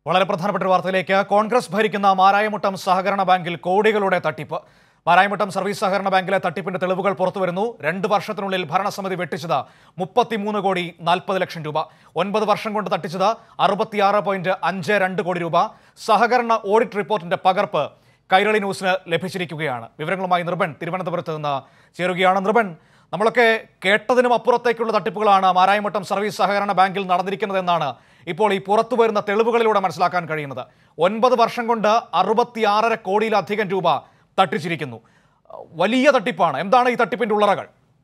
വളരെ പ്രധാനപ്പെട്ട ഒരു വാർത്തയിലേക്ക് കോൺഗ്രസ് ഭരിക്കുന്ന മാരായമുട്ടം സഹകരണ ബാങ്കിൽ കോടികളുടെ തട്ടിപ്പ് മാരായമുട്ടം സർവീസ് സഹകരണ ബാങ്കിലെ തട്ടിപ്പിന്റെ തെളിവുകൾ പുറത്തുവരുന്നു രണ്ട് വർഷത്തിനുള്ളിൽ ഭരണസമിതി വെട്ടിച്ചത് മുപ്പത്തിമൂന്ന് കോടി നാൽപ്പത് ലക്ഷം രൂപ ഒൻപത് വർഷം കൊണ്ട് തട്ടിച്ചത് അറുപത്തിയാറ് പോയിന്റ് അഞ്ച് രണ്ട് കോടി രൂപ സഹകരണ ഓഡിറ്റ് റിപ്പോർട്ടിന്റെ പകർപ്പ് കൈരളി ന്യൂസിന് ലഭിച്ചിരിക്കുകയാണ് വിവരങ്ങളുമായി നിർബൻ തിരുവനന്തപുരത്ത് നിന്ന് ചേരുകയാണ് നിർബൻ നമ്മളൊക്കെ കേട്ടതിനും അപ്പുറത്തേക്കുള്ള തട്ടിപ്പുകളാണ് മാരായമുട്ടം സർവീസ് സഹകരണ ബാങ്കിൽ നടന്നിരിക്കുന്നതെന്നാണ് ഇപ്പോൾ ഈ പുറത്തു വരുന്ന തെളിവുകളിലൂടെ മനസ്സിലാക്കാൻ കഴിയുന്നത് ഒൻപത് വർഷം കൊണ്ട് അറുപത്തിയാറര കോടിയിലധികം രൂപ തട്ടിച്ചിരിക്കുന്നു വലിയ തട്ടിപ്പാണ് എന്താണ് ഈ തട്ടിപ്പിന്റെ ഉള്ളറകൾ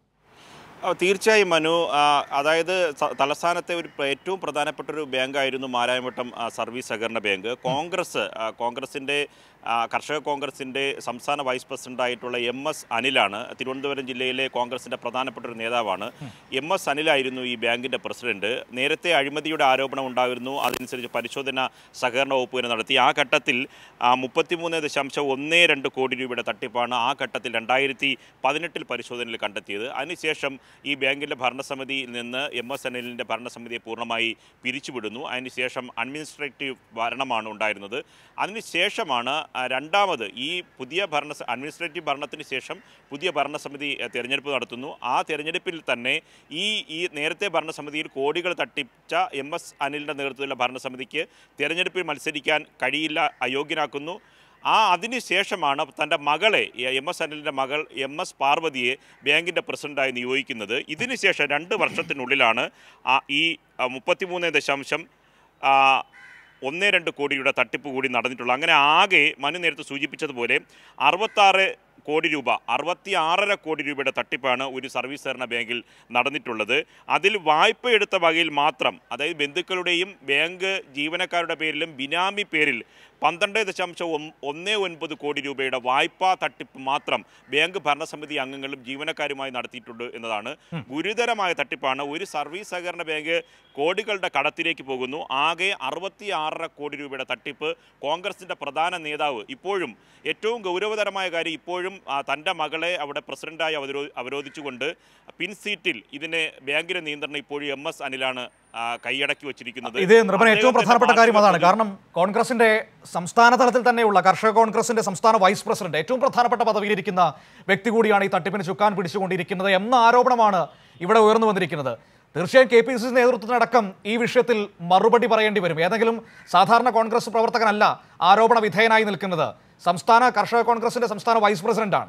ആ, തീർച്ചയായും മനു ആ, അതായത് സ- തലസ്ഥാനത്തെ ഒരു പ്ര- ഏറ്റവും പ്രധാനപ്പെട്ട ഒരു ബാങ്കായിരുന്നു മാരായമുട്ടം ആ, സർവീസ് സഹകരണ ബാങ്ക് കോൺഗ്രസ് ആ, കോൺഗ്രസിൻ്റെ ആ, കർഷക കോൺഗ്രസിൻ്റെ സംസ്ഥാന വൈസ് പ്രസിഡന്റായിട്ടുള്ള എം എസ് അനിലാണ് തിരുവനന്തപുരം ജില്ലയിലെ കോൺഗ്രസിൻ്റെ പ്രധാനപ്പെട്ട ഒരു നേതാവാണ് എം എസ് അനിലായിരുന്നു ഈ ബാങ്കിൻ്റെ പ്രസിഡന്റ് നേരത്തെ അഴിമതിയുടെ ആരോപണം ഉണ്ടായിരുന്നു അതനുസരിച്ച് പരിശോധന സഹകരണ വകുപ്പ് തന്നെ നടത്തി ആ ഘട്ടത്തിൽ മുപ്പത്തിമൂന്ന് ദശാംശം ഒന്ന് രണ്ട് കോടി രൂപയുടെ തട്ടിപ്പാണ് ആ ഘട്ടത്തിൽ രണ്ടായിരത്തി പതിനെട്ടിൽ പരിശോധനയിൽ കണ്ടെത്തിയത് അതിനുശേഷം ഈ ബാങ്കിൻ്റെ ഭരണസമിതിയിൽ നിന്ന് എം എസ് അനിലിൻ്റെ ഭരണസമിതിയെ പൂർണ്ണമായി പിരിച്ചുവിടുന്നു അതിനുശേഷം അഡ്മിനിസ്ട്രേറ്റീവ് ഭരണമാണ് ഉണ്ടായിരുന്നത് അതിനുശേഷമാണ് ആ, രണ്ടാമത് ഈ പുതിയ ഭരണ അഡ്മിനിസ്ട്രേറ്റീവ് ഭരണത്തിന് ശേഷം പുതിയ ഭരണസമിതി ആ, തിരഞ്ഞെടുപ്പ് നടത്തുന്നു ആ തിരഞ്ഞെടുപ്പിൽ തന്നെ ഈ ഈ നേരത്തെ ഭരണസമിതിയിൽ കോടികൾ തട്ടിച്ച എം എസ് അനിലിൻ്റെ നേതൃത്വത്തിലുള്ള ഭരണസമിതിക്ക് തിരഞ്ഞെടുപ്പിൽ മത്സരിക്കാൻ കഴിയില്ല അയോഗ്യനാക്കുന്നു ആ അതിനുശേഷമാണ് തൻ്റെ മകളെ എം എസ് അനിലിൻ്റെ മകൾ എം എസ് പാർവതിയെ ബാങ്കിൻ്റെ പ്രസിഡൻ്റായി നിയോഗിക്കുന്നത് ഇതിനുശേഷം രണ്ട് വർഷത്തിനുള്ളിലാണ് ആ ഈ ആ, മുപ്പത്തിമൂന്ന് ദശാംശം ആ, ഒന്ന് രണ്ട് കോടിയുടെ തട്ടിപ്പ് കൂടി നടന്നിട്ടുള്ളത് അങ്ങനെ ആകെ മനു നേരത്തെ സൂചിപ്പിച്ചതുപോലെ അറുപത്താറ് കോടി രൂപ അറുപത്തി ആറര കോടി രൂപയുടെ തട്ടിപ്പാണ് ഒരു സർവീസ് സഹകരണ ബാങ്കിൽ നടന്നിട്ടുള്ളത് അതിൽ വായ്പ എടുത്ത വകയിൽ മാത്രം അതായത് ബന്ധുക്കളുടെയും ബാങ്ക് ജീവനക്കാരുടെ പേരിലും ബിനാമി പേരിൽ പന്ത്രണ്ട് ദശാംശം ഒന്ന് ഒന്ന് ഒൻപത് കോടി രൂപയുടെ വായ്പാ തട്ടിപ്പ് മാത്രം ബാങ്ക് ഭരണസമിതി അംഗങ്ങളും ജീവനക്കാരുമായി നടത്തിയിട്ടുണ്ട് എന്നതാണ് ഗുരുതരമായ തട്ടിപ്പാണ് ഒരു സർവീസ് സഹകരണ ബാങ്ക് കോടികളുടെ കടത്തിലേക്ക് പോകുന്നു ആകെ അറുപത്തി ആറര കോടി രൂപയുടെ തട്ടിപ്പ് കോൺഗ്രസിൻ്റെ പ്രധാന നേതാവ് ഇപ്പോഴും ഏറ്റവും ഗൗരവതരമായ കാര്യം ഇപ്പോഴും ആ, തൻ്റെ മകളെ അവിടെ പ്രസിഡന്റായി അവരോ അവരോധിച്ചുകൊണ്ട് പിൻ സീറ്റിൽ ഇതിനെ ബാങ്കിന്റെ നിയന്ത്രണം ഇപ്പോഴും എം എസ് അനിലാണ് ആ, കൈയടക്കി വച്ചിരിക്കുന്നത് ഇത് നിർബന ഏറ്റവും അദ്ദേഹത്തിന്റെ പ്രധാനപ്പെട്ട കാര്യം അതാണ് മാധ്യമ കാരണം കോൺഗ്രസിന്റെ സംസ്ഥാന തലത്തിൽ തന്നെയുള്ള കർഷക കോൺഗ്രസിന്റെ സംസ്ഥാന വൈസ് പ്രസിഡന്റ് ഏറ്റവും പ്രധാനപ്പെട്ട പദവിയിലിരിക്കുന്ന വ്യക്തി കൂടിയാണ് ഈ തട്ടിപ്പിന് ചുക്കാൻ പിടിച്ചുകൊണ്ടിരിക്കുന്നത് എന്ന ആരോപണമാണ് ഇവിടെ ഉയർന്നു വന്നിരിക്കുന്നത് തീർച്ചയായും കെ പി സി സി നേതൃത്വത്തിനടക്കം ഈ വിഷയത്തിൽ മറുപടി പറയേണ്ടി വരും ഏതെങ്കിലും സാധാരണ കോൺഗ്രസ് പ്രവർത്തകനല്ല ആരോപണ വിധേയനായി നിൽക്കുന്നത് സംസ്ഥാന കർഷക കോൺഗ്രസിന്റെ സംസ്ഥാന വൈസ് പ്രസിഡന്റാണ്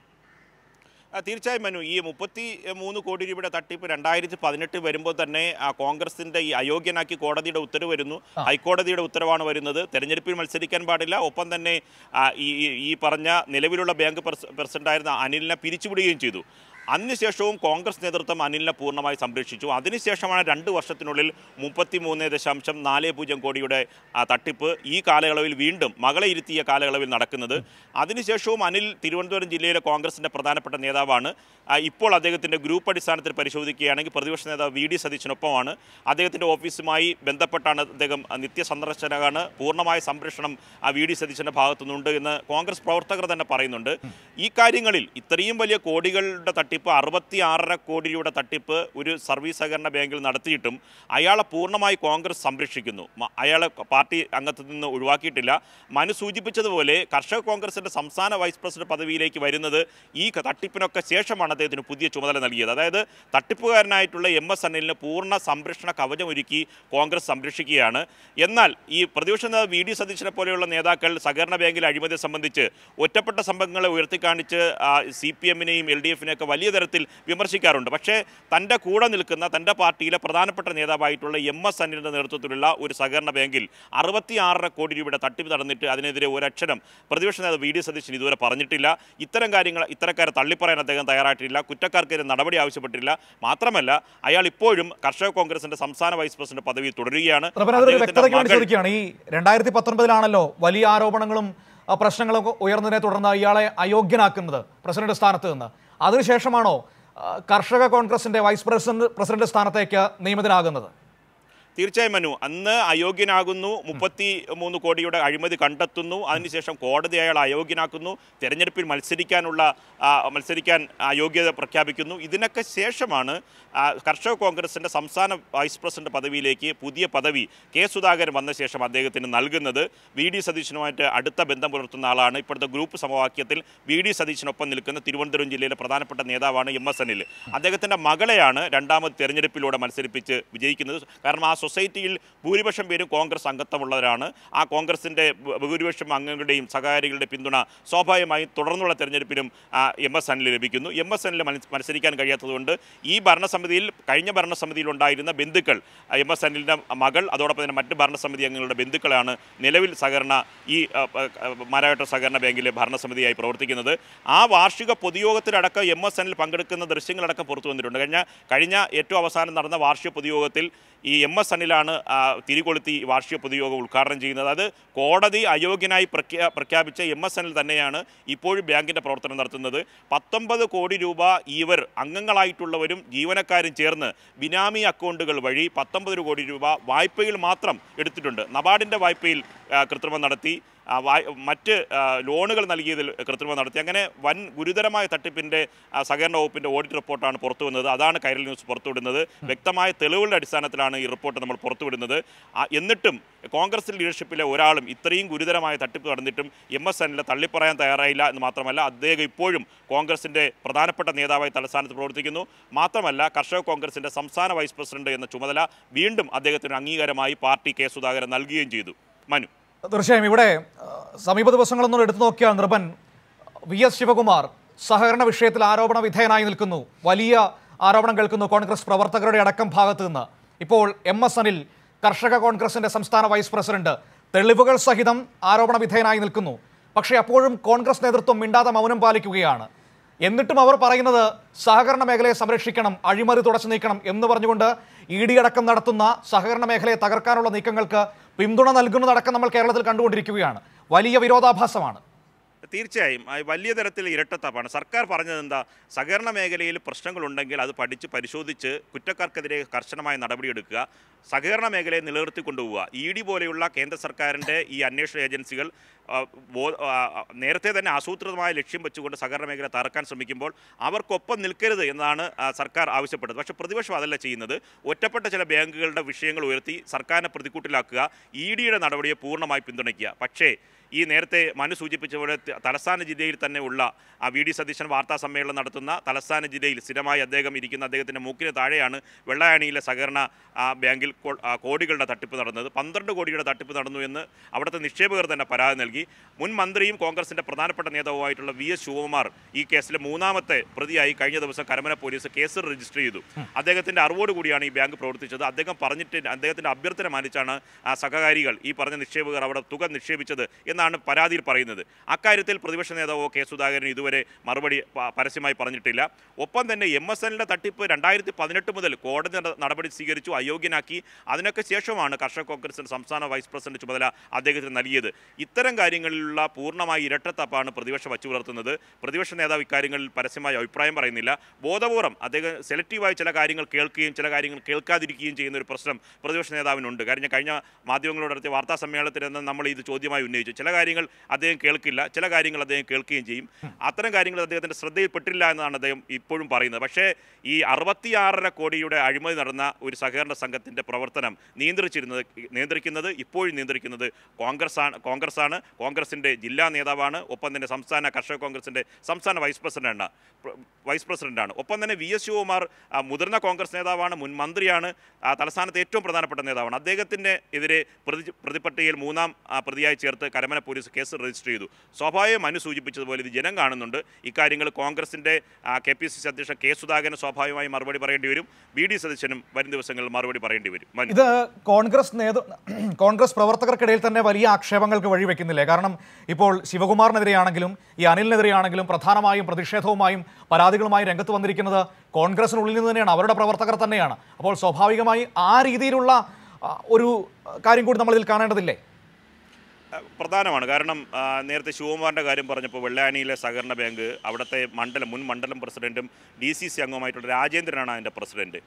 ആ, തീർച്ചയായും മനു ഈ മുപ്പത്തി മൂന്ന് കോടി രൂപയുടെ തട്ടിപ്പ് രണ്ടായിരത്തി പതിനെട്ട് വരുമ്പോൾ തന്നെ ആ, കോൺഗ്രസിന്റെ ഈ അയോഗ്യനാക്കി കോടതിയുടെ ഉത്തരവ് വരുന്നു ഹൈക്കോടതിയുടെ ഉത്തരവാണ് വരുന്നത് തെരഞ്ഞെടുപ്പിൽ മത്സരിക്കാൻ പാടില്ല ഒപ്പം തന്നെ ആ, ഈ ഈ- ഈ പറഞ്ഞ നിലവിലുള്ള ബാങ്ക് പ്രസ- പ്രസിഡന്റായിരുന്ന അനിലിനെ പിരിച്ചുവിടുകയും ചെയ്തു അതിനുശേഷവും കോൺഗ്രസ് നേതൃത്വം അനിലിനെ പൂർണ്ണമായി സംരക്ഷിച്ചു അതിനുശേഷമാണ് രണ്ട് വർഷത്തിനുള്ളിൽ മുപ്പത്തി മൂന്ന് ദശാംശം നാല് പൂജ്യം കോടിയുടെ ആ, തട്ടിപ്പ് ഈ കാലയളവിൽ വീണ്ടും മകളെ ഇരുത്തിയ കാലയളവിൽ നടക്കുന്നത് അതിനുശേഷവും അനിൽ തിരുവനന്തപുരം ജില്ലയിലെ കോൺഗ്രസിൻ്റെ പ്രധാനപ്പെട്ട നേതാവാണ് ആ, ഇപ്പോൾ അദ്ദേഹത്തിൻ്റെ ഗ്രൂപ്പ് അടിസ്ഥാനത്തിൽ പരിശോധിക്കുകയാണെങ്കിൽ പ്രതിപക്ഷ നേതാവ് വി ഡി സതീശനൊപ്പമാണ് അദ്ദേഹത്തിൻ്റെ ഓഫീസുമായി ബന്ധപ്പെട്ടാണ് അദ്ദേഹം ആ, നിത്യ സന്ദർശനമാണ് പൂർണ്ണമായ സംരക്ഷണം ആ വി ഡി സതീശൻ്റെ ഭാഗത്തുനിന്നുണ്ട് എന്ന് കോൺഗ്രസ് പ്രവർത്തകർ തന്നെ പറയുന്നുണ്ട് ഈ കാര്യങ്ങളിൽ ഇത്രയും വലിയ കോടികളുടെ തട്ടിപ്പ് അറുപത്തി ആറര കോടി രൂപയുടെ തട്ടിപ്പ് ഒരു സർവീസ് സഹകരണ ബാങ്കിൽ നടത്തിയിട്ടും അയാളെ പൂർണ്ണമായി കോൺഗ്രസ് സംരക്ഷിക്കുന്നു മ- അയാളെ പാർട്ടി അംഗത്തിൽ നിന്ന് ഒഴിവാക്കിയിട്ടില്ല മനു സൂചിപ്പിച്ചതുപോലെ കർഷക കോൺഗ്രസിന്റെ സംസ്ഥാന വൈസ് പ്രസിഡന്റ് പദവിയിലേക്ക് വരുന്നത് ഈ ക- തട്ടിപ്പിനൊക്കെ ശേഷമാണ് അദ്ദേഹത്തിന് പുതിയ ചുമതല നൽകിയത് അതായത് തട്ടിപ്പുകാരനായിട്ടുള്ള എം എസ് അനിലിന് പൂർണ്ണ സംരക്ഷണ കവചം ഒരുക്കി കോൺഗ്രസ് സംരക്ഷിക്കുകയാണ് എന്നാൽ ഈ പ്രതിപക്ഷ നേതാവ് വി ഡി സതീശനെ പോലെയുള്ള നേതാക്കൾ സഹകരണ ബാങ്കിലെ അഴിമതി സംബന്ധിച്ച് ഒറ്റപ്പെട്ട സംഭവങ്ങളെ ഉയർത്തിക്കാണിച്ച് സി പി എമ്മിനെയും എൽ ഡി എഫിനെയൊക്കെ വലിയ തരത്തിൽ വിമർശിക്കാറുണ്ട് പക്ഷേ തൻ്റെ കൂടെ നിൽക്കുന്ന തൻ്റെ പാർട്ടിയിലെ പ്രധാനപ്പെട്ട നേതാവായിട്ടുള്ള എം എസ് അനിലിൻ്റെ നേതൃത്വത്തിലുള്ള ഒരു സഹകരണ ബാങ്കിൽ അറുപത്തി ആറര കോടി രൂപയുടെ തട്ടിപ്പ് നടന്നിട്ട് അതിനെതിരെ ഒരക്ഷരം പ്രതിപക്ഷ നേതാവ് വി ഡി സതീശൻ ഇതുവരെ പറഞ്ഞിട്ടില്ല ഇത്തരം കാര്യങ്ങൾ ഇത്തരക്കാരെ തള്ളിപ്പറയാൻ അദ്ദേഹം തയ്യാറായിട്ടില്ല കുറ്റക്കാർക്കെതിരെ നടപടി ആവശ്യപ്പെട്ടില്ല മാത്രമല്ല അയാൾ ഇപ്പോഴും കർഷക കോൺഗ്രസിന്റെ സംസ്ഥാന വൈസ് പ്രസിഡന്റ് പദവിയിൽ തുടരുകയാണ് റബൻ അതൊരു അദ്ദേഹത്തിന്റെ വ്യക്തതയ്ക്ക് വേണ്ടി മകൾ- ചോദിക്കുകയാണ് ഈ രണ്ടായിരത്തി പത്തൊൻപതിലാണല്ലോ വലിയ ആരോപണങ്ങളും ആ, പ്രശ്നങ്ങളും ഒക്കെ ഉയർന്നതിനെ തുടർന്ന് ഇയാളെ അയോഗ്യനാക്കുന്നത് പ്രസിഡന്റ് സ്ഥാനത്ത് നിന്ന് അതിനുശേഷമാണോ ആ, കർഷക കോൺഗ്രസിന്റെ വൈസ് പ്രസിഡന്റ് പ്രസിഡന്റ് സ്ഥാനത്തേക്ക് നിയമിതനാകുന്നത് തീർച്ചയായും മനു അന്ന് അയോഗ്യനാകുന്നു മുപ്പത്തി മൂന്ന് കോടിയുടെ അഴിമതി കണ്ടെത്തുന്നു അതിനുശേഷം കോടതി അയാൾ അയോഗ്യനാക്കുന്നു തെരഞ്ഞെടുപ്പിൽ മത്സരിക്കാനുള്ള ആ, മത്സരിക്കാൻ അയോഗ്യത പ്രഖ്യാപിക്കുന്നു ഇതിനൊക്കെ ശേഷമാണ് ആ, കർഷക കോൺഗ്രസിൻ്റെ സംസ്ഥാന വൈസ് പ്രസിഡന്റ് പദവിയിലേക്ക് പുതിയ പദവി കെ സുധാകരൻ വന്ന ശേഷം അദ്ദേഹത്തിന് നൽകുന്നത് വി ഡി സതീശനുമായിട്ട് അടുത്ത ബന്ധം പുലർത്തുന്ന ആളാണ് ഇപ്പോഴത്തെ ഗ്രൂപ്പ് സമവാക്യത്തിൽ വി ഡി സതീശനൊപ്പം നിൽക്കുന്ന തിരുവനന്തപുരം ജില്ലയിലെ പ്രധാനപ്പെട്ട നേതാവാണ് എം എസ് അനിൽ അദ്ദേഹത്തിൻ്റെ മകളെയാണ് രണ്ടാമത് തെരഞ്ഞെടുപ്പിലൂടെ മത്സരിപ്പിച്ച് വിജയിക്കുന്നത് കാരണം ആ സൊസൈറ്റിയിൽ ഭൂരിപക്ഷം പേരും കോൺഗ്രസ് അംഗത്വമുള്ളവരാണ് ആ കോൺഗ്രസിൻ്റെ ഭൂ- ഭൂരിപക്ഷം അംഗങ്ങളുടെയും സഹകാരികളുടെ പിന്തുണ സ്വാഭാവികമായും തുടർന്നുള്ള തെരഞ്ഞെടുപ്പിലും ആ, എം എസ് അനിൽ ലഭിക്കുന്നു എം എസ് അനിൽ മത്സരിക്കാൻ കഴിയാത്തതുകൊണ്ട് ഈ ഭരണസമിതിയിൽ കഴിഞ്ഞ ഭരണസമിതിയിൽ ഉണ്ടായിരുന്ന ബന്ധുക്കൾ ആ, എം എസ് അനിലിൻ്റെ മകൾ അതോടൊപ്പം തന്നെ മറ്റ് ഭരണസമിതി അംഗങ്ങളുടെ ബന്ധുക്കളാണ് നിലവിൽ സഹകരണ ഈ ആ, ആ, മാരാവട്ട സഹകരണ ബാങ്കിലെ ഭരണസമിതിയായി പ്രവർത്തിക്കുന്നത് ആ വാർഷിക പൊതുയോഗത്തിലടക്കം എം എസ് അനിൽ പങ്കെടുക്കുന്ന ദൃശ്യങ്ങളടക്കം പുറത്തു വന്നിട്ടുണ്ട് കഴിഞ്ഞ കഴിഞ്ഞ ഏറ്റവും അവസാനം നടന്ന വാർഷിക പൊതുയോഗത്തിൽ ഈ എം എസ് അനിലാണ് ആ, തിരികൊളുത്തി ഈ വാർഷിക പൊതുയോഗം ഉദ്ഘാടനം ചെയ്യുന്നത് അത് കോടതി അയോഗ്യനായി പ്രഖ്യാ പ്രഖ്യാപിച്ച എം എസ് അനിൽ തന്നെയാണ് ഇപ്പോഴും ബാങ്കിൻ്റെ പ്രവർത്തനം നടത്തുന്നത് പത്തൊമ്പത് കോടി രൂപ ഇവർ അംഗങ്ങളായിട്ടുള്ളവരും ജീവനക്കാരും ചേർന്ന് ബിനാമി അക്കൗണ്ടുകൾ വഴി പത്തൊമ്പത് കോടി രൂപ വായ്പയിൽ മാത്രം എടുത്തിട്ടുണ്ട് നബാർഡിൻ്റെ വായ്പയിൽ ആ, കൃത്രിമം നടത്തി ആ, വായ് മറ്റ് ആ, ലോണുകൾ നൽകിയതിൽ കൃത്രിമം നടത്തി അങ്ങനെ വൻ ഗുരുതരമായ തട്ടിപ്പിൻ്റെ ആ, സഹകരണ വകുപ്പിൻ്റെ ഓഡിറ്റ് റിപ്പോർട്ടാണ് പുറത്തു വന്നത് അതാണ് കൈരൽ ന്യൂസ് പുറത്തുവിടുന്നത് വ്യക്തമായ തെളിവുകളുടെ അടിസ്ഥാനത്തിലാണ് ഈ റിപ്പോർട്ട് നമ്മൾ പുറത്തുവിടുന്നത് ആ, എന്നിട്ടും കോൺഗ്രസ് ലീഡർഷിപ്പിലെ ഒരാളും ഇത്രയും ഗുരുതരമായ തട്ടിപ്പ് നടന്നിട്ടും എം എസ് എന്നിലെ തള്ളിപ്പറയാൻ തയ്യാറായില്ല എന്ന് മാത്രമല്ല അദ്ദേഹം ഇപ്പോഴും കോൺഗ്രസിൻ്റെ പ്രധാനപ്പെട്ട നേതാവായി തലസ്ഥാനത്ത് പ്രവർത്തിക്കുന്നു മാത്രമല്ല കർഷക കോൺഗ്രസിൻ്റെ സംസ്ഥാന വൈസ് പ്രസിഡന്റ് എന്ന ചുമതല വീണ്ടും അദ്ദേഹത്തിന് അംഗീകാരമായി പാർട്ടി കെ സുധാകരൻ നൽകുകയും ചെയ്തു മനു തീർച്ചയായും ഇവിടെ ആ, സമീപ ദിവസങ്ങളൊന്നും എടുത്തു നോക്കിയാൽ നിർഭൻ വി എസ് ശിവകുമാർ സഹകരണ വിഷയത്തിൽ ആരോപണ വിധേയനായി നിൽക്കുന്നു വലിയ ആരോപണം കേൾക്കുന്നു കോൺഗ്രസ് പ്രവർത്തകരുടെ അടക്കം ഭാഗത്ത് നിന്ന് ഇപ്പോൾ എം എസ് അനിൽ കർഷക കോൺഗ്രസിന്റെ സംസ്ഥാന വൈസ് പ്രസിഡന്റ് തെളിവുകൾ സഹിതം ആരോപണ വിധേയനായി നിൽക്കുന്നു പക്ഷേ അപ്പോഴും കോൺഗ്രസ് നേതൃത്വം മിണ്ടാതെ മൗനം പാലിക്കുകയാണ് എന്നിട്ടും അവർ പറയുന്നത് സഹകരണ മേഖലയെ സംരക്ഷിക്കണം അഴിമതി തുടച്ചു നീക്കണം എന്ന് പറഞ്ഞുകൊണ്ട് ഇ ഡി അടക്കം നടത്തുന്ന സഹകരണ മേഖലയെ തകർക്കാനുള്ള നീക്കങ്ങൾക്ക് പിന്തുണ നൽകുന്നതടക്കം നമ്മൾ കേരളത്തിൽ കണ്ടുകൊണ്ടിരിക്കുകയാണ് വലിയ വിരോധാഭാസമാണ് തീർച്ചയായും ആ വലിയ തരത്തിൽ ഇരട്ടത്താപ്പാണ് സർക്കാർ പറഞ്ഞത് എന്താ സഹകരണ മേഖലയിൽ പ്രശ്നങ്ങളുണ്ടെങ്കിൽ അത് പഠിച്ച് പരിശോധിച്ച് കുറ്റക്കാർക്കെതിരെ കർശനമായ നടപടിയെടുക്കുക സഹകരണ മേഖലയെ നിലനിർത്തി കൊണ്ടുപോവുക ഇ ഡി പോലെയുള്ള കേന്ദ്ര സർക്കാരിൻ്റെ ഈ അന്വേഷണ ഏജൻസികൾ ആ, ബോ- ആ, ആ, നേരത്തെ തന്നെ ആസൂത്രിതമായ ലക്ഷ്യം വെച്ചുകൊണ്ട് സഹകരണ മേഖല തകർക്കാൻ ശ്രമിക്കുമ്പോൾ അവർക്കൊപ്പം നിൽക്കരുത് എന്നാണ് ആ, സർക്കാർ ആവശ്യപ്പെട്ടത് പക്ഷേ പ്രതിപക്ഷം അതല്ല ചെയ്യുന്നത് ഒറ്റപ്പെട്ട ചില ബാങ്കുകളുടെ വിഷയങ്ങൾ ഉയർത്തി സർക്കാരിനെ പ്രതിക്കൂട്ടിലാക്കുക ഇ ഡിയുടെ നടപടിയെ പൂർണ്ണമായി പിന്തുണയ്ക്കുക പക്ഷേ ഈ നേരത്തെ മനു സൂചിപ്പിച്ച പോലെ ത- തലസ്ഥാന ജില്ലയിൽ തന്നെ ഉള്ള ആ വി ഡി സതീശൻ വാർത്താ സമ്മേളനം നടത്തുന്ന തലസ്ഥാന ജില്ലയിൽ സ്ഥിരമായി അദ്ദേഹം ഇരിക്കുന്ന അദ്ദേഹത്തിൻ്റെ മൂക്കിന് താഴെയാണ് വെള്ളായണിയിലെ സഹകരണ ആ, ബാങ്കിൽ കോ- ആ, കോടികളുടെ തട്ടിപ്പ് നടന്നത് പന്ത്രണ്ട് കോടിയുടെ തട്ടിപ്പ് നടന്നു എന്ന് അവിടുത്തെ നിക്ഷേപകർ തന്നെ പരാതി നൽകി മുൻ മന്ത്രിയും കോൺഗ്രസിൻ്റെ പ്രധാനപ്പെട്ട നേതാവുമായിട്ടുള്ള വി എസ് ശിവകുമാർ ഈ കേസിലെ മൂന്നാമത്തെ പ്രതിയായി കഴിഞ്ഞ ദിവസം കരമന പോലീസ് കേസ് രജിസ്റ്റർ ചെയ്തു അദ്ദേഹത്തിൻ്റെ അറിവോടുകൂടിയാണ് ഈ ബാങ്ക് പ്രവർത്തിച്ചത് അദ്ദേഹം പറഞ്ഞിട്ട് അദ്ദേഹത്തിൻ്റെ അഭ്യർത്ഥന മാനിച്ചാണ് ആ സഹകാരികൾ ഈ പറഞ്ഞ നിക്ഷേപകർ അവിടെ തുക നിക്ഷേപിച്ചത് എന്നാണ് പരാതിയിൽ പറയുന്നത് അക്കാര്യത്തിൽ പ്രതിപക്ഷ നേതാവോ കെ സുധാകരൻ ഇതുവരെ മറുപടി പ- പരസ്യമായി പറഞ്ഞിട്ടില്ല ഒപ്പം തന്നെ എം എസ് എല്ലിൻ്റെ തട്ടിപ്പ് രണ്ടായിരത്തി പതിനെട്ട് മുതൽ കോടതി നട- നടപടി സ്വീകരിച്ചു അയോഗ്യനാക്കി അതിനൊക്കെ ശേഷമാണ് കർഷക കോൺഗ്രസിൻ്റെ സംസ്ഥാന വൈസ് പ്രസിഡന്റ് ചുമതല അദ്ദേഹത്തിന് നൽകിയത് ഇത്തരം കാര്യങ്ങളിലുള്ള പൂർണ്ണമായ ഇരട്ടത്തപ്പാണ് പ്രതിപക്ഷം വച്ചു പുലർത്തുന്നത് പ്രതിപക്ഷ നേതാവ് ഇക്കാര്യങ്ങളിൽ പരസ്യമായ അഭിപ്രായം പറയുന്നില്ല ബോധപൂർവം അദ്ദേഹം സെലക്റ്റീവായി ചില കാര്യങ്ങൾ കേൾക്കുകയും ചില കാര്യങ്ങൾ കേൾക്കാതിരിക്കുകയും ചെയ്യുന്ന ഒരു പ്രശ്നം പ്രതിപക്ഷ നേതാവിനുണ്ട് കാരണം കഴിഞ്ഞ മാധ്യമങ്ങളോട് നടത്തിയ വാർത്താ സമ്മേളനത്തിൽ നിന്ന് നമ്മൾ ഇത് ചോദ്യമായി ഉന്നയിച്ചു ചില കാര്യങ്ങൾ അദ്ദേഹം കേൾക്കില്ല ചില കാര്യങ്ങൾ അദ്ദേഹം കേൾക്കുകയും ചെയ്യും അത്തരം കാര്യങ്ങൾ അദ്ദേഹത്തിൻ്റെ ശ്രദ്ധയിൽപ്പെട്ടില്ല എന്നാണ് അദ്ദേഹം ഇപ്പോഴും പറയുന്നത് പക്ഷേ ഈ അറുപത്തിയാറര കോടിയുടെ അഴിമതി നടന്ന ഒരു സഹകരണ സംഘത്തിൻ്റെ പ്രവർത്തനം നിയന്ത്രിച്ചിരുന്നത് നിയന്ത്രിക്കുന്നത് ഇപ്പോഴും നിയന്ത്രിക്കുന്നത് കോൺഗ്രസ് ആണ് കോൺഗ്രസ് ആണ് കോൺഗ്രസിൻ്റെ ജില്ലാ നേതാവാണ് ഒപ്പം തന്നെ സംസ്ഥാന കർഷക കോൺഗ്രസിൻ്റെ സംസ്ഥാന വൈസ് പ്രസിഡന്റാണ് പ്ര- വൈസ് പ്രസിഡന്റാണ് ഒപ്പം തന്നെ വി എസ് ശിവകുമാർ ആ, മുതിർന്ന കോൺഗ്രസ് നേതാവാണ് മുൻ മന്ത്രിയാണ് ആ, തലസ്ഥാനത്തെ ഏറ്റവും പ്രധാനപ്പെട്ട നേതാവാണ് അദ്ദേഹത്തിൻ്റെ എതിരെ പ്രതി പ്രതിപട്ടികയിൽ മൂന്നാം ആ, പ്രതിയായി ചേർത്ത് കരമന പോലീസ് കേസ് രജിസ്റ്റർ ചെയ്തു സ്വാഭാവികം അനു സൂചിപ്പിച്ചതുപോലെ ഇത് ജനം കാണുന്നുണ്ട് ഇക്കാര്യങ്ങൾ കോൺഗ്രസിൻ്റെ കെ പി സി സി അധ്യക്ഷൻ കെ സുധാകരൻ സ്വാഭാവികമായി മറുപടി പറയേണ്ടി വരും വി ഡി സതീശനും വരും ദിവസങ്ങളിൽ മറുപടി പറയേണ്ടി വരും മനു ഇത് കോൺഗ്രസ് നേതൃ കോൺഗ്രസ് പ്രവർത്തകർക്കിടയിൽ തന്നെ വലിയ ആക്ഷേപങ്ങൾക്ക് വഴിവെക്കുന്നില്ലേ കാരണം ഇപ്പോൾ ശിവകുമാറിനെതിരെയാണെങ്കിലും ഈ അനിലിനെതിരെയാണെങ്കിലും പ്രധാനമായും പ്രതിഷേധവുമായും പരാതികളുമായി രംഗത്ത് വന്നിരിക്കുന്നത് കോൺഗ്രസിനുള്ളിൽ നിന്ന് തന്നെയാണ് അവരുടെ പ്രവർത്തകർ തന്നെയാണ് അപ്പോൾ സ്വാഭാവികമായി ആ രീതിയിലുള്ള ആ, ഒരു കാര്യം കൂടി നമ്മൾ ഇതിൽ കാണേണ്ടതില്ലേ അഹ് പ്രധാനമാണ് കാരണം ആ, നേരത്തെ ശിവകുമാറിൻ്റെ കാര്യം പറഞ്ഞപ്പോൾ വെള്ളായണിയിലെ സഹകരണ ബാങ്ക് അവിടുത്തെ മണ്ഡലം മുൻ മണ്ഡലം പ്രസിഡന്റും ഡി സി സി അംഗവുമായിട്ടുള്ള രാജേന്ദ്രനാണ് അതിൻ്റെ പ്രസിഡന്റ്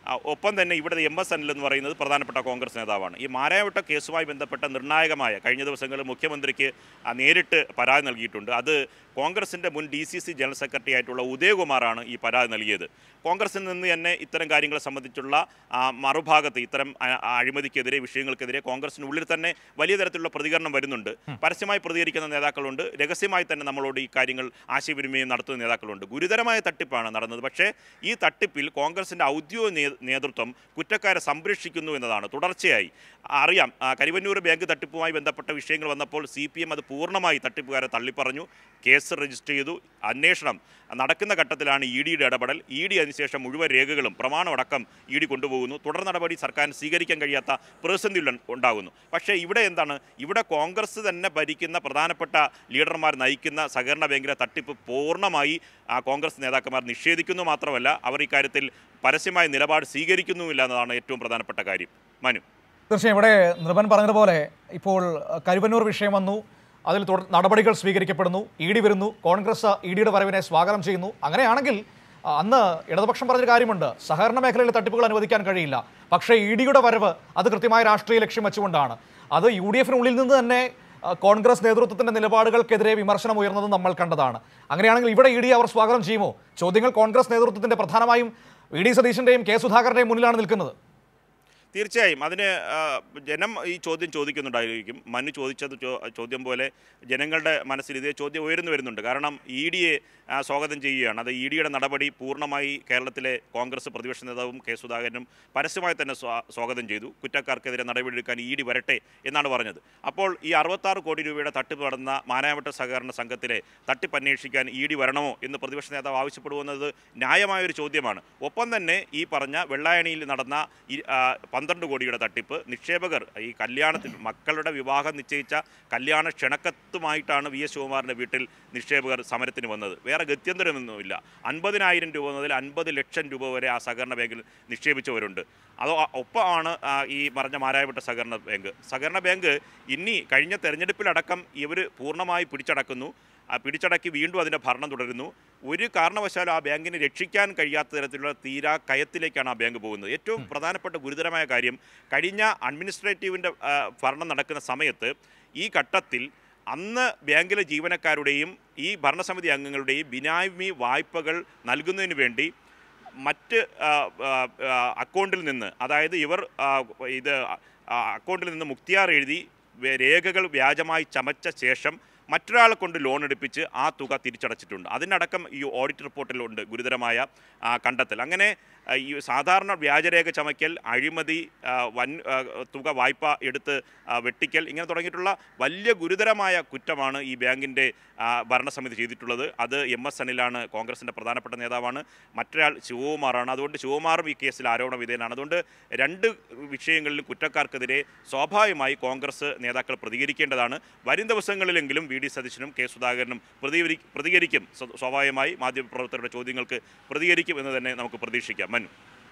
ആ, ഒപ്പം തന്നെ ഇവിടെ എം എസ് അനിൽ എന്ന് പറയുന്നത് പ്രധാനപ്പെട്ട കോൺഗ്രസ് നേതാവാണ് ഈ മാരായവട്ട കേസുമായി ബന്ധപ്പെട്ട നിർണായകമായ കഴിഞ്ഞ ദിവസങ്ങളിൽ മുഖ്യമന്ത്രിക്ക് ആ, നേരിട്ട് പരാതി നൽകിയിട്ടുണ്ട് അത് കോൺഗ്രസിൻ്റെ മുൻ D C C general secretary ആയിട്ടുള്ള ഉദയകുമാറാണ് ഈ പരാതി നൽകിയത് കോൺഗ്രസിൽ നിന്ന് തന്നെ ഇത്തരം കാര്യങ്ങളെ സംബന്ധിച്ചുള്ള ആ, മറുഭാഗത്ത് ഇത്തരം ആ- ആ അഴിമതിക്കെതിരെ വിഷയങ്ങൾക്കെതിരെ കോൺഗ്രസിനുള്ളിൽ തന്നെ വലിയ തരത്തിലുള്ള പ്രതികരണം വരുന്നുണ്ട് പരസ്യമായി പ്രതികരിക്കുന്ന നേതാക്കളുണ്ട് രഹസ്യമായി തന്നെ നമ്മളോട് ഈ കാര്യങ്ങൾ ആശയവിനിമയം നടത്തുന്ന നേതാക്കളുണ്ട് ഗുരുതരമായ തട്ടിപ്പാണ് നടന്നത് പക്ഷേ ഈ തട്ടിപ്പിൽ കോൺഗ്രസിൻ്റെ ഔദ്യോഗിക നേ- നേതൃത്വം കുറ്റക്കാരെ സംരക്ഷിക്കുന്നു എന്നതാണ് തുടർച്ചയായി അറിയാം ആ, കരിവന്നൂർ ബാങ്ക് തട്ടിപ്പുമായി ബന്ധപ്പെട്ട വിഷയങ്ങൾ വന്നപ്പോൾ സി പി എം അത് പൂർണ്ണമായി തട്ടിപ്പുകാരെ തള്ളിപ്പറഞ്ഞു കേസ് രജിസ്റ്റർ ചെയ്തു അന്വേഷണം നടക്കുന്ന ഘട്ടത്തിലാണ് ഇ ഡിയുടെ ഇടപെടൽ ഇ ഡി അതിനുശേഷം മുഴുവൻ രേഖകളും പ്രമാണമടക്കം ഇ ഡി കൊണ്ടുപോകുന്നു തുടർ നടപടി സർക്കാരിന് സ്വീകരിക്കാൻ കഴിയാത്ത പ്രതിസന്ധി ഉള്ള- ഉണ്ടാകുന്നു പക്ഷേ ഇവിടെ എന്താണ് ഇവിടെ കോൺഗ്രസ് തന്നെ ഭരിക്കുന്ന പ്രധാനപ്പെട്ട ലീഡർമാർ നയിക്കുന്ന സഹകരണ ബാങ്കിലെ തട്ടിപ്പ് പൂർണ്ണമായി ആ കോൺഗ്രസ് നേതാക്കന്മാർ നിഷേധിക്കുന്നു മാത്രമല്ല അവർ ഇക്കാര്യത്തിൽ പരസ്യമായ നിലപാട് സ്വീകരിക്കുന്നുമില്ല എന്നതാണ് ഏറ്റവും പ്രധാനപ്പെട്ട കാര്യം മനു തീർച്ചയായും ഇവിടെ നിർഭൻ പറഞ്ഞതുപോലെ ഇപ്പോൾ അഹ്, കരുവന്നൂർ വിഷയം വന്നു അതിൽ തുടർ നടപടികൾ സ്വീകരിക്കപ്പെടുന്നു ഇ ഡി വരുന്നു കോൺഗ്രസ് ഇ ഡിയുടെ വരവിനെ സ്വാഗതം ചെയ്യുന്നു അങ്ങനെയാണെങ്കിൽ അഹ്, അന്ന് ഇടതുപക്ഷം പറഞ്ഞൊരു കാര്യമുണ്ട് സഹകരണ മേഖലയിലെ തട്ടിപ്പുകൾ അനുവദിക്കാൻ കഴിയില്ല പക്ഷേ ഇ ഡിയുടെ വരവ് അത് കൃത്യമായ രാഷ്ട്രീയ ലക്ഷ്യം വെച്ചുകൊണ്ടാണ് അത് യു ഡി എഫിനുള്ളിൽ നിന്ന് തന്നെ അഹ്, കോൺഗ്രസ് നേതൃത്വത്തിന്റെ നിലപാടുകൾക്കെതിരെ വിമർശനം ഉയർന്നത് നമ്മൾ കണ്ടതാണ് അങ്ങനെയാണെങ്കിൽ ഇവിടെ ഇ ഡി അവർ സ്വാഗതം ചെയ്യുമോ ചോദ്യങ്ങൾ കോൺഗ്രസ് നേതൃത്വത്തിന്റെ പ്രധാനമായും വി ഡി സതീശന്റെയും കെ സുധാകരന്റെയും മുന്നിലാണ് നിൽക്കുന്നത് തീർച്ചയായും അതിന് ആ, ജനം ഈ ചോദ്യം ചോദിക്കുന്നുണ്ടായിരിക്കും മനു ചോദിച്ചത് ചോ- ചോദ്യം പോലെ ജനങ്ങളുടെ മനസ്സിൽ ഇതേ ചോദ്യം ഉയർന്നു വരുന്നുണ്ട് കാരണം ഇ ഡിയെ സ്വാഗതം ചെയ്യുകയാണ് അത് ഇ ഡിയുടെ നടപടി പൂർണ്ണമായി കേരളത്തിലെ കോൺഗ്രസ് പ്രതിപക്ഷ നേതാവും കെ സുധാകരനും പരസ്യമായി തന്നെ സ്വാ- സ്വാഗതം ചെയ്തു കുറ്റക്കാർക്കെതിരെ നടപടിയെടുക്കാൻ ഇ ഡി വരട്ടെ എന്നാണ് പറഞ്ഞത് അപ്പോൾ ഈ അറുപത്താറ് കോടി രൂപയുടെ തട്ടിപ്പ് നടന്ന മാനായവട്ട സഹകരണ സംഘത്തിലെ തട്ടിപ്പ് അന്വേഷിക്കാൻ ഇ ഡി വരണമോ എന്ന് പ്രതിപക്ഷ നേതാവ് ആവശ്യപ്പെടുമെന്നത് ന്യായമായൊരു ചോദ്യമാണ് ഒപ്പം തന്നെ ഈ പറഞ്ഞ വെള്ളായണിയിൽ നടന്ന ഈ, ആ, പന്ത്രണ്ട് കോടിയുടെ തട്ടിപ്പ് നിക്ഷേപകർ ഈ കല്യാണത്തിൽ മക്കളുടെ വിവാഹം നിശ്ചയിച്ച കല്യാണ ക്ഷണക്കത്തുമായിട്ടാണ് വി എസ് ശിവകുമാറിൻ്റെ വീട്ടിൽ നിക്ഷേപകർ സമരത്തിന് വന്നത് വേറെ ഗത്യന്തരമൊന്നുമില്ല അൻപതിനായിരം രൂപ മുതൽ അൻപത് ലക്ഷം രൂപ വരെ ആ സഹകരണ ബാങ്കിൽ നിക്ഷേപിച്ചവരുണ്ട് അതോ ആ- ഒപ്പമാണ് ആ, ഈ പറഞ്ഞ മാരായപ്പെട്ട സഹകരണ ബാങ്ക് സഹകരണ ബാങ്ക് ഇനി കഴിഞ്ഞ തെരഞ്ഞെടുപ്പിലടക്കം ഇവർ പൂർണ്ണമായി പിടിച്ചടക്കുന്നു ആ പിടിച്ചടക്കി വീണ്ടും അതിൻ്റെ ഭരണം തുടരുന്നു ഒരു കാരണവശാലും ആ ബാങ്കിനെ രക്ഷിക്കാൻ കഴിയാത്ത തരത്തിലുള്ള തീരാ കയത്തിലേക്കാണ് ആ ബാങ്ക് പോകുന്നത് ഏറ്റവും പ്രധാനപ്പെട്ട ഗുരുതരമായ കാര്യം കഴിഞ്ഞ അഡ്മിനിസ്ട്രേറ്റീവിൻ്റെ ആ, ഭരണം നടക്കുന്ന സമയത്ത് ഈ ഘട്ടത്തിൽ അന്ന് ബാങ്കിലെ ജീവനക്കാരുടെയും ഈ ഭരണസമിതി അംഗങ്ങളുടെയും ബിനാമി വായ്പകൾ നൽകുന്നതിന് വേണ്ടി മറ്റ് ആ, ആ, ആ, അക്കൗണ്ടിൽ നിന്ന് അതായത് ഇവർ ആ, ഇത് ആ, അക്കൗണ്ടിൽ നിന്ന് മുക്തിയാർ എഴുതി വേ- രേഖകൾ വ്യാജമായി ചമച്ച ശേഷം മറ്റൊരാളെ കൊണ്ട് ലോൺ എടുപ്പിച്ച് ആ തുക തിരിച്ചടച്ചിട്ടുണ്ട് അതിനടക്കം ഈ ഓഡിറ്റ് റിപ്പോർട്ടിലുണ്ട് ഗുരുതരമായ ആ, കണ്ടെത്തൽ അങ്ങനെ ആ, ഈ സാധാരണ വ്യാജരേഖ ചമയ്ക്കൽ അഴിമതി ആ, വൻ ആ, തുക വായ്പ എടുത്ത് ആ, വെട്ടിക്കൽ ഇങ്ങനെ തുടങ്ങിയിട്ടുള്ള വലിയ ഗുരുതരമായ കുറ്റമാണ് ഈ ബാങ്കിൻ്റെ ആ, ഭരണസമിതി ചെയ്തിട്ടുള്ളത് അത് എം എസ് അനിലാണ് കോൺഗ്രസിൻ്റെ പ്രധാനപ്പെട്ട നേതാവാണ് മറ്റൊരാൾ ശിവകുമാറാണ് അതുകൊണ്ട് ശിവകുമാറും ഈ കേസിൽ ആരോപണ വിധേയനാണ് അതുകൊണ്ട് രണ്ട് വിഷയങ്ങളിലും കുറ്റക്കാർക്കെതിരെ സ്വാഭാവികമായി കോൺഗ്രസ് നേതാക്കൾ പ്രതികരിക്കേണ്ടതാണ് വരും ദിവസങ്ങളിലെങ്കിലും വി ഡി സതീശനും കെ സുധാകരനും പ്രതികരി പ്രതികരിക്കും സ്വ- സ്വാഭാവികമായി മാധ്യമപ്രവർത്തകരുടെ ചോദ്യങ്ങൾക്ക് പ്രതികരിക്കും എന്ന് തന്നെ നമുക്ക് പ്രതീക്ഷിക്കാം മനു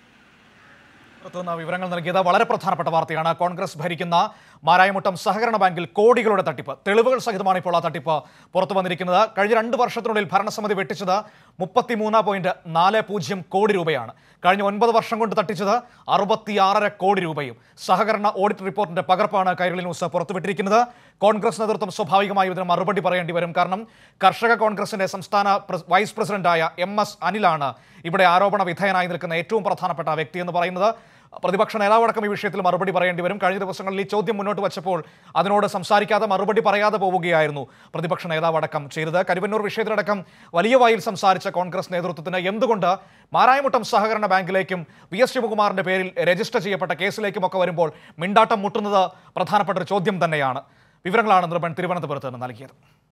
പുറത്തുനിന്ന് വിവരങ്ങൾ നൽകിയത് വളരെ പ്രധാനപ്പെട്ട വാർത്തയാണ് കോൺഗ്രസ് ഭരിക്കുന്ന മാരായമുട്ടം സഹകരണ ബാങ്കിൽ കോടികളുടെ തട്ടിപ്പ് തെളിവുകൾ സഹിതമാണ് ഇപ്പോൾ ആ തട്ടിപ്പ് പുറത്തു വന്നിരിക്കുന്നത് കഴിഞ്ഞ രണ്ട് വർഷത്തിനുള്ളിൽ ഭരണസമിതി വെട്ടിച്ചത് മുപ്പത്തിമൂന്ന് പോയിന്റ് നാല് പൂജ്യം കോടി രൂപയാണ് കഴിഞ്ഞ ഒൻപത് വർഷം കൊണ്ട് തട്ടിച്ചത് അറുപത്തിയാറര കോടി രൂപയും സഹകരണ ഓഡിറ്റ് റിപ്പോർട്ടിന്റെ പകർപ്പാണ് കൈരളി ന്യൂസ് പുറത്തുവിട്ടിരിക്കുന്നത് കോൺഗ്രസ് നേതൃത്വം സ്വാഭാവികമായും ഇതിന് മറുപടി പറയേണ്ടി വരും കാരണം കർഷക കോൺഗ്രസിന്റെ സംസ്ഥാന പ്രസ്- വൈസ് പ്രസിഡന്റായ എം എസ് അനിലാണ് ഇവിടെ ആരോപണ വിധേയനായി നിൽക്കുന്ന ഏറ്റവും പ്രധാനപ്പെട്ട വ്യക്തി എന്ന് പറയുന്നത് പ്രതിപക്ഷ നേതാവടക്കം ഈ വിഷയത്തിൽ മറുപടി പറയേണ്ടി വരും കഴിഞ്ഞ ദിവസങ്ങളിൽ ഈ ചോദ്യം മുന്നോട്ട് വച്ചപ്പോൾ അതിനോട് സംസാരിക്കാതെ മറുപടി പറയാതെ പോവുകയായിരുന്നു പ്രതിപക്ഷ നേതാവടക്കം ചെയ്തത് കരുവന്നൂർ വിഷയത്തിലടക്കം വലിയ വായിൽ സംസാരിച്ച കോൺഗ്രസ് നേതൃത്വത്തിന് എന്തുകൊണ്ട് മാരായമുട്ടം സഹകരണ ബാങ്കിലേക്കും വി എസ് ശിവകുമാറിന്റെ പേരിൽ രജിസ്റ്റർ ചെയ്യപ്പെട്ട കേസിലേക്കും ഒക്കെ വരുമ്പോൾ മിണ്ടാട്ടം മുട്ടുന്നത് പ്രധാനപ്പെട്ട ഒരു ചോദ്യം തന്നെയാണ് വിവരങ്ങളാണ് നിർഭൻ തിരുവനന്തപുരത്ത് നിന്ന് നൽകിയത്